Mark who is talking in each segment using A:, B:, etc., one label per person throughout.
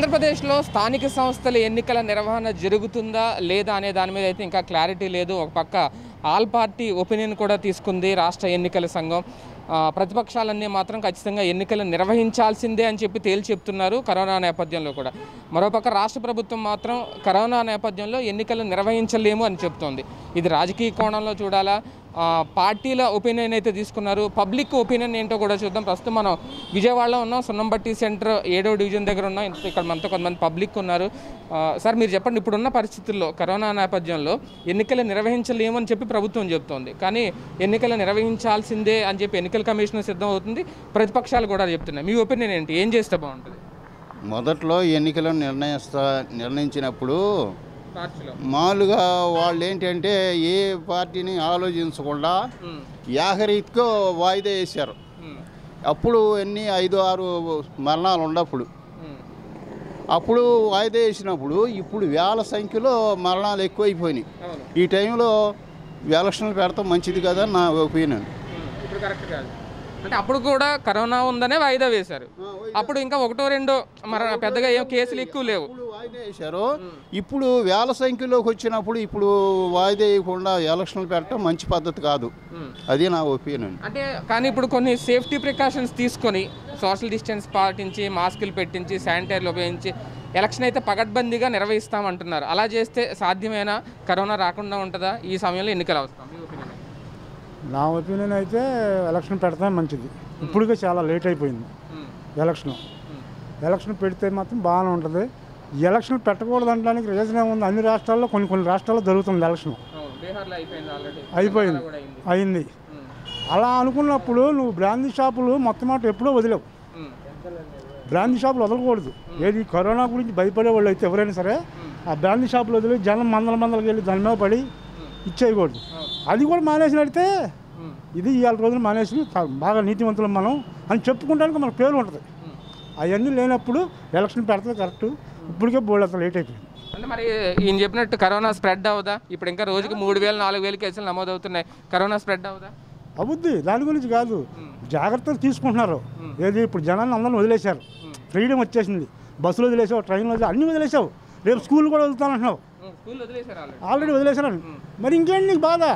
A: ఆంధ్రప్రదేశ్లో స్థానిక సంస్థల ఎన్నికల నిర్వహణ జరుగుతుందా లేదా అనే దాని మీద అయితే ఇంకా క్లారిటీ లేదు ఒక పక్క ఆల్ పార్టీ ఒపీనియన్ కూడా తీసుకుంది రాష్ట్ర ఎన్నికల సంఘం ఆ, ప్రతిపక్షాలన్నీ మాత్రం ఖచ్చితంగా ఎన్నికలు నిర్వహించాల్సిందే అని చెప్పి తేల్చి చెప్తున్నారు కరోనా నేపథ్యంలో కూడా మరోపక్క రాష్ట్ర ప్రభుత్వం మాత్రం కరోనా నేపథ్యంలో ఎన్నికలు నిర్వహించలేము అని చెప్తోంది ఇది రాజకీయ కోణంలో చూడాలా ఆ, పార్టీల ఒపీనియన్ అయితే తీసుకున్నారు పబ్లిక్ ఒపీనియన్ ఏంటో కూడా చూద్దాం ప్రస్తుతం మనం విజయవాడలో ఉన్నాం సున్నంబట్టి సెంటర్ ఏడో డివిజన్ దగ్గర ఉన్నాం ఇంత- ఇక్కడ మనతో కొంతమంది పబ్లిక్ ఉన్నారు ఆ, సార్ మీరు చెప్పండి ఇప్పుడున్న పరిస్థితుల్లో కరోనా నేపథ్యంలో ఎన్నికలు నిర్వహించలేము అని చెప్పి ప్రభుత్వం చెప్తోంది కానీ ఎన్నికలు నిర్వహించాల్సిందే అని చెప్పి ఎన్నికల కమిషన్ సిద్ధం అవుతుంది ప్రతిపక్షాలు కూడా చెప్తున్నాయి మీ ఒపీనియన్ ఏంటి ఏం చేస్తే బాగుంటుంది
B: మొదట్లో ఎన్నికలను నిర్ణయిస్తా నిర్ణయించినప్పుడు
A: మార్చిలో
B: మామూలుగా వాళ్ళు ఏంటంటే ఏ పార్టీని ఆలోచించకుండా
A: ఉమ్,
B: యాహరీత్కో వాయిదా వేశారు
A: ఉమ్,
B: అప్పుడు ఎన్ని ఐదు ఆరు మరణాలు ఉన్నప్పుడు
A: ఉమ్,
B: అప్పుడు వాయిదా వేసినప్పుడు ఇప్పుడు వేల సంఖ్యలో మరణాలు ఎక్కువైపోయినాయి
A: అవును
B: ఈ టైంలో ఎలక్షన్లు పెడతాం మంచిది కదా నా ఒపీనియన్
A: ఉమ్, ఇప్పుడు కరెక్ట్ కాదు అంటే అప్పుడు కూడా కరోనా ఉందనే వాయిదా వేశారు అప్పుడు ఇంకా ఒకటో రెండో మరి పెద్దగా ఏం కేసులు ఎక్కువ లేవు
B: ఇప్పుడు వాయిదా వేశారు ఇప్పుడు వేల సంఖ్యలోకి వచ్చినప్పుడు ఇప్పుడు వాయిదా వేయకుండా ఎలక్షన్లు పెట్టడం మంచి పద్ధతి కాదు
A: ఉమ్.
B: అది నా ఒపీనియన్
A: అంటే కానీ ఇప్పుడు కొన్ని సేఫ్టీ ప్రికాషన్స్ తీసుకొని సోషల్ డిస్టెన్స్ పాటించి మాస్కులు పెట్టించి శానిటైజర్లు ఉపయోగించి ఎలక్షన్ అయితే పగడ్బందీగా నిర్వహిస్తామంటున్నారు అలా చేస్తే సాధ్యమేనా కరోనా రాకుండా ఉంటుందా ఈ సమయంలో ఎన్నికలు అవసరం మీ opinion ఏంటి?
C: నా ఒపీనియన్ అయితే ఎలక్షన్ పెడతాం మంచిది ఇప్పుడుగా చాలా లేట్ అయిపోయింది
A: ఉమ్,
C: ఎలక్షన్
A: ఉమ్,
C: ఎలక్షన్ పెడితే మాత్రం బాగానే ఉంటుంది ఈ ఎలక్షన్ పెట్టకూడదు అనడానికి రీజన్ ఏముంది అన్ని రాష్ట్రాల్లో కొన్ని కొన్ని రాష్ట్రాల్లో జరుగుతుంది ఎలక్షన్
A: అవును బీహార్లో అయిపోయింది ఆల్రెడీ
C: అయిపోయింది
A: కూడా అయింది
C: అయింది
A: ఉమ్,
C: అలా అనుకున్నప్పుడు నువ్వు బ్రాందీ షాపులు మొత్తం మాట ఎప్పుడో వదిలేవు
A: ఉమ్,
C: బ్రాందీ షాపులు వదలకూడదు ఏది కరోనా గురించి భయపడే వాళ్ళు అయితే ఎవరైనా సరే ఆ బ్రాందీ షాపులు వదిలి జనం మందల మందలకి వెళ్ళి దాని మీద పడి ఇచ్చేయకూడదు
A: అవును.
C: అది కూడా మానేసినట్టే
A: ఉమ్,
C: ఇది ఇవాళ రోజున మానేసి చా- బాగా నీతివంతులం మనం అని చెప్పుకోవడానికి మనకు పేరు ఉంటుంది
A: ఉమ్.
C: అవన్నీ లేనప్పుడు ఎలక్షన్ పెడితే కరెక్ట్ ఇప్పటికే బోల్డ్ అంత లేట్ అయిపోయింది
A: అంటే మరి ఈయన చెప్పినట్టు కరోనా స్ప్రెడ్ అవుదా ఇప్పుడు ఇంకా రోజుకి మూడు వేలు నాలుగు వేలు కేసులు నమోదవుతున్నాయి కరోనా స్ప్రెడ్ అవుదా
C: అవుద్ది దాని గురించి కాదు జాగ్రత్తలు తీసుకుంటున్నారు ఏది ఇప్పుడు జనాన్ని అందరిని వదిలేశారు ఫ్రీడమ్ వచ్చేసింది బస్సులు వదిలేసావు ట్రైన్లో వదిలేసావు అన్నీ వదిలేసావు రేపు స్కూల్ కూడా వదులుతానంటున్నావు
A: స్కూల్ వదిలేశారు ఆల్రెడీ
C: ఆల్రెడీ వదిలేశారని మరి ఇంకేంటి నీకు బాధ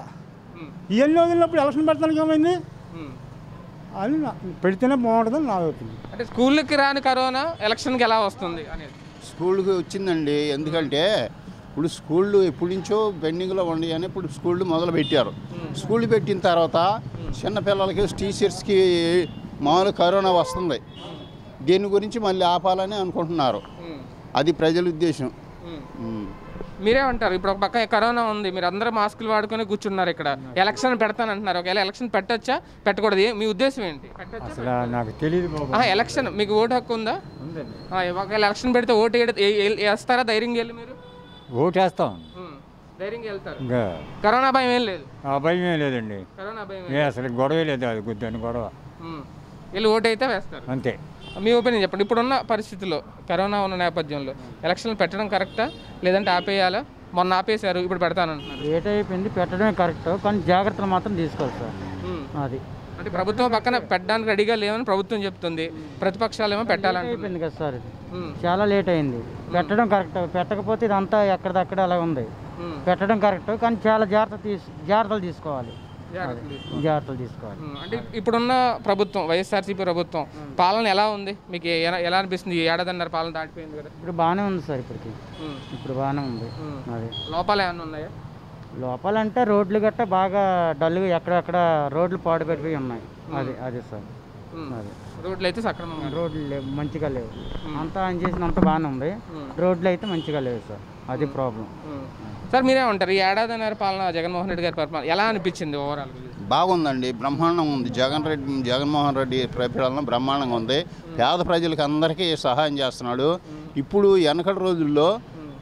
C: ఇవన్నీ వదిలినప్పుడు ఎలక్షన్ పెడతానికి ఏమైంది అని నా- పెడితేనే బాగుంటుందని నా ఒపీనియన్
A: అంటే స్కూల్కి రాని కరోనా ఎలక్షన్కి ఎలా వస్తుంది అనేది
B: స్కూల్కి వచ్చిందండి ఎందుకంటే ఇప్పుడు స్కూళ్ళు ఎప్పటి నుంచో పెండింగ్లో ఉండి అని ఇప్పుడు స్కూళ్ళు మొదలు పెట్టారు స్కూల్ పెట్టిన తర్వాత చిన్నపిల్లలకి టీచర్స్కి మామూలు కరోనా వస్తుంది దీని గురించి మళ్ళీ ఆపాలని అనుకుంటున్నారు
A: ఉమ్,
B: అది ప్రజల ఉద్దేశం
A: ఉమ్.
B: ఉమ్.
A: మీరేమంటారు ఇప్పుడు ఒక పక్క కరోనా ఉంది మీరు అందరూ మాస్కులు వాడుకొని కూర్చున్నారు ఇక్కడ ఎలక్షన్ పెడతానంటున్నారు ఒకవేళ ఎలక్షన్ పెట్టొచ్చా పెట్టకూడదు ఏ- మీ ఉద్దేశం ఏంటి పెట్టొచ్చా
C: అసలు నాకు తెలియదు బాబు
A: ఆ, ఎలక్షన్ మీకు ఓటు హక్కు ఉందా
C: ఉందండి
A: ఆ, ఒకవేళ ఎలక్షన్ పెడితే ఓటు వేయడ- ఏ- ఏ- వేస్తారా ధైర్యంగా వెళ్ళి మీరు
C: ఓటేస్తాం
A: ఉమ్, ధైర్యంగా వెళ్తారు
C: ఇంకా
A: కరోనా భయం ఏం లేదు
C: ఆ భయం ఏం లేదండి
A: కరోనా భయం ఏం
C: ఏ అసలు గొడవ లేదు అది గుద్దని గొడవ
A: ఉమ్. వెళ్ళి ఓటు అయితే వేస్తారు
C: అంతే
A: మీ ఒపీనియన్ చెప్పండి ఇప్పుడున్న పరిస్థితుల్లో కరోనా ఉన్న నేపథ్యంలో ఎలక్షన్లు పెట్టడం కరెక్టా లేదంటే ఆపేయాలా మొన్న ఆపేశారు ఇప్పుడు పెడతానంటున్నారు
D: లేట్ అయిపోయింది పెట్టడమే కరెక్ట్ కానీ జాగ్రత్తలు మాత్రం తీసుకోవాలి సార్
A: ఉమ్.
D: అది
A: అంటే ప్రభుత్వం పక్కన పెట్టడానికి రెడీగా లేవని ప్రభుత్వం చెప్తుంది ప్రతిపక్షాలు ఏమో పెట్టాలంటున్నారు
D: అయిపోయింది కదా సార్ ఇది
A: ఉమ్,
D: చాలా లేట్ అయింది పెట్టడం కరెక్ట్ పెట్టకపోతే ఇదంతా ఎక్కడిదక్కడ అలా ఉంది
A: ఉమ్.
D: పెట్టడం కరెక్ట్ కానీ చాలా జాగ్రత్త తీసు జాగ్రత్తలు తీసుకోవాలి
A: జాగ్రత్తలు తీసుకో.
D: జాగ్రత్తలు తీసుకోవాలి
A: ఉమ్, అంటే ఇప్పుడున్న ప్రభుత్వం వైఎస్ఆర్సీపీ ప్రభుత్వం పాలన ఎలా ఉంది మీకు ఎలా ఎలా అనిపిస్తుంది ఈ ఏడాదిన్నర పాలన దాటిపోయింది కదా
D: ఇప్పుడు బాగానే ఉంది సార్ ఇప్పటికి
A: ఉమ్,
D: ఇప్పుడు బాగానే ఉంది
A: ఉమ్.
D: అది
A: లోపాలు ఏమైనా ఉన్నాయా
D: లోపలంటే రోడ్లు గట్ట బాగా డల్గా ఎక్కడెక్కడ రోడ్లు పాడుపెట్టిపోయి ఉన్నాయి అది అది సార్
A: ఉమ్.
D: అది
A: రోడ్లు అయితే సక్రమంగా లేవు.
D: రోడ్లు లేవు మంచిగా లేవు అంతా ఆయన చేసినంత బాగానే ఉంది
A: ఉమ్.
D: రోడ్లు అయితే మంచిగా లేవు సార్ అది ప్రాబ్లం
A: ఉమ్. సార్ మీరేమంటారు ఈ ఏడాదిన్నర పాలన జగన్మోహన్ రెడ్డి గారి పరిపాలన ఎలా అనిపించింది ఓవరాల్
B: బాగుందండి బ్రహ్మాండంగా ఉంది జగన్ రెడ్డి జగన్మోహన్ రెడ్డి పరిపాలన బ్రహ్మాండంగా ఉంది పేద ప్రజలకు అందరికీ సహాయం చేస్తున్నాడు ఇప్పుడు వెనకటి రోజుల్లో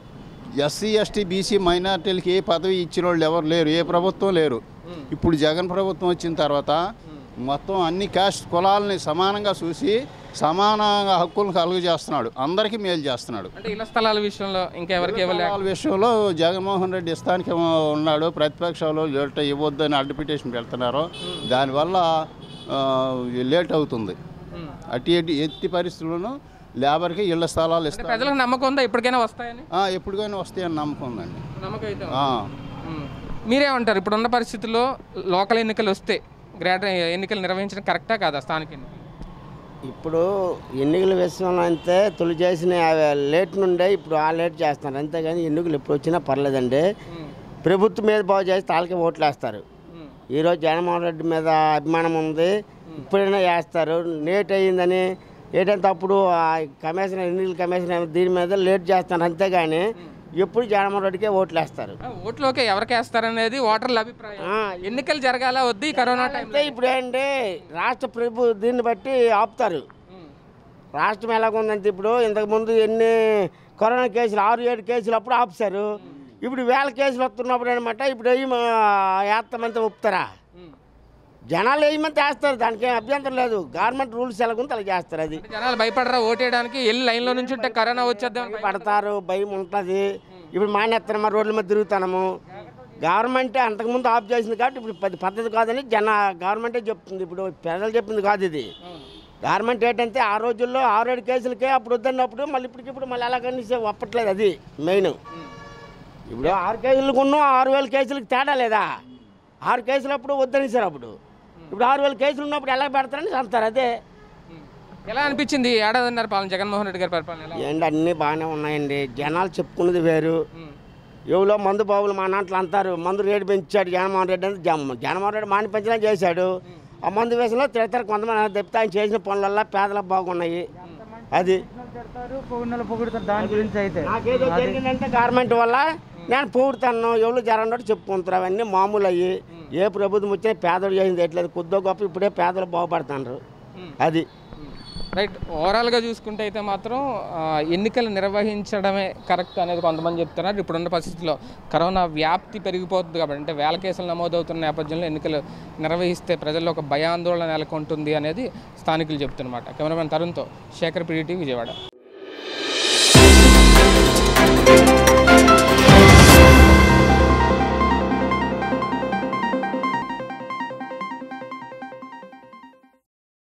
B: ఎస్సీ ఎస్టీ బీసీ మైనార్టీలకి ఏ పదవి ఇచ్చిన వాళ్ళు ఎవరు లేరు ఏ ప్రభుత్వం లేరు ఇప్పుడు జగన్ ప్రభుత్వం వచ్చిన తర్వాత మొత్తం అన్ని క్యాస్ట్ కులాలని సమానంగా చూసి సమాన హక్కులను కలుగు చేస్తున్నాడు అందరికీ మేలు చేస్తున్నాడు
A: అంటే ఇళ్ల స్థలాల విషయంలో ఇంకెవరికి ఇవ్వలే
B: స్థలాల విషయంలో జగన్మోహన్ రెడ్డి ఇస్తానికి ఉన్నాడు ప్రతిపక్షంలో లేట్ ఇవ్వద్దని అడ్డుపిటేషన్ పెడుతున్నారు దానివల్ల ఆ, లేట్ అవుతుంది
A: ఉమ్.
B: అటు ఎట్టి ఎట్టి పరిస్థితుల్లోనూ లేబర్కి ఇళ్ల స్థలాలు
A: అంటే
B: ఇస్తారు
A: ప్రజలకు నమ్మకం ఉందా ఇప్పటికైనా వస్తాయని
B: ఆ, ఎప్పటికైనా వస్తాయని నమ్మకం ఉందండి
A: నమ్మకం అయితే
B: ఆ,
A: ఉమ్. మీరేమంటారు ఇప్పుడున్న పరిస్థితుల్లో లోకల్ ఎన్నికలు వస్తే గ్రేటర్ ఎన్నికలు నిర్వహించడం కరెక్టా కాదా స్థానిక ఎన్నికలు
E: ఇప్పుడు ఎన్నికల విషయంలో అయితే తొలి చేసిన లేట్ నుండే ఇప్పుడు ఆ లేట్ చేస్తున్నారు అంతేగాని ఎన్నికలు ఎప్పుడు వచ్చినా పర్లేదండి ప్రభుత్వం మీద బాగు చేసి తాళ్ళకి ఓట్లు వేస్తారు
A: ఉమ్.
E: ఈరోజు జగన్మోహన్ రెడ్డి మీద అభిమానం ఉంది ఇప్పుడైనా వేస్తారు లేట్ అయ్యిందని ఏంటంటే అప్పుడు ఆ కమిషన్ ఎన్నికల కమిషన్ దీని మీద లేట్ చేస్తారు అంతేగాని ఎప్పుడు జగన్మోహన్ రెడ్డికే ఓట్లు వేస్తారు
A: ఆ, ఓట్లోకే ఎవరికి వేస్తారనేది ఓటర్ల అభిప్రాయం
E: ఆ,
A: ఎన్నికలు జరగాల వద్దు ఈ కరోనా టైంలో
E: అంటే ఇప్పుడు ఏంటి రాష్ట్ర ప్రభు దీన్ని బట్టి ఆపుతారు రాష్ట్రం ఎలాగుందంటే ఇప్పుడు ఇంతకుముందు ఎన్ని కరోనా కేసులు ఆరు ఏడు కేసులు అప్పుడు ఆపుతారు ఇప్పుడు వేల కేసులు వస్తున్నప్పుడు అనమాట ఇప్పుడు ఏం వేస్తామంటే ఒప్పుతారా జనాలు వేయమంటే వేస్తారు దానికి ఏం అభ్యంతరం లేదు గవర్నమెంట్ రూల్స్ ఎలాగుంటే అలా చేస్తారు అది
A: జనాలు భయపడరా ఓటేయడానికి వెళ్ళి లైన్లో నుంచి ఉంటే కరోనా వచ్చేద్దాం
E: పడతారు భయం ఉంటుంది ఇప్పుడు మానేస్తున్నాము రోడ్ల మీద తిరుగుతున్నాము గవర్నమెంటే అంతకుముందు ఆఫ్ చేసింది కాబట్టి ఇప్పుడు పది పద్ధతి కాదని జన గవర్నమెంటే చెప్తుంది ఇప్పుడు ప్రజలు చెప్పింది కాదు ఇది గవర్నమెంట్ ఏంటంటే ఆ రోజుల్లో ఆరు ఏడు కేసులకే అప్పుడు వద్దన్నప్పుడు మళ్ళీ ఇప్పటికిప్పుడు మళ్ళీ అలాగని ఒప్పట్లేదు అది మెయిన్ ఇప్పుడు ఆరు కేసులకు ఉన్న ఆరు వేల కేసులకు తేడా లేదా ఆరు కేసులు అప్పుడు వద్దనిసారు అప్పుడు ఇప్పుడు ఆరు వేల కేసులు ఉన్నప్పుడు ఎలా పెడతారని అంటారు అదే
A: ఎలా అనిపించింది ఈ ఏడాదిన్నర పాలన జగన్మోహన్ రెడ్డి గారి పరిపాలన ఎలా
E: ఏంటి అన్నీ బాగానే ఉన్నాయండి జనాలు చెప్పుకున్నది వేరు ఎవరో మందు బాబులు మా నాంట్లో అంటారు మందు రేటు పెంచాడు జగన్మోహన్ రెడ్డి అంటే జగన్ జగన్మోహన్ రెడ్డి మాని పెంచడం చేశాడు ఆ మందు విషయంలో తిడతారు కొంతమంది చెప్తే ఆయన చేసిన పనులల్లా పేదలకు బాగున్నాయి అది
D: తిడతారు పొగిడినలు పొగుడుతారు దాని గురించి అయితే
E: నాకేదో జరిగిందంటే గవర్నమెంట్ వల్ల నేను పోగుతాను ఎవరు జరగనట్టు చెప్పుకుంటారు అవన్నీ మామూలు అయ్యి ఏ ప్రభుత్వం వచ్చినా పేదలు చేసింది ఎట్లేదు కొద్దో గొప్ప ఇప్పుడే పేదలు బాగుపడుతున్నారు అది
A: రైట్ ఓవరాల్గా చూసుకుంటే అయితే మాత్రం ఆ, ఎన్నికలు నిర్వహించడమే కరెక్ట్ అనేది కొంతమంది చెప్తున్నారు ఇప్పుడున్న పరిస్థితుల్లో కరోనా వ్యాప్తి పెరిగిపోతుంది కాబట్టి అంటే వేల కేసులు నమోదవుతున్న నేపథ్యంలో ఎన్నికలు నిర్వహిస్తే ప్రజల్లో ఒక భయాందోళన నెలకొంటుంది అనేది స్థానికులు చెప్తున్నమాట కెమెరామెన్ తరుణ్తో శేఖర్ పిడిటి విజయవాడ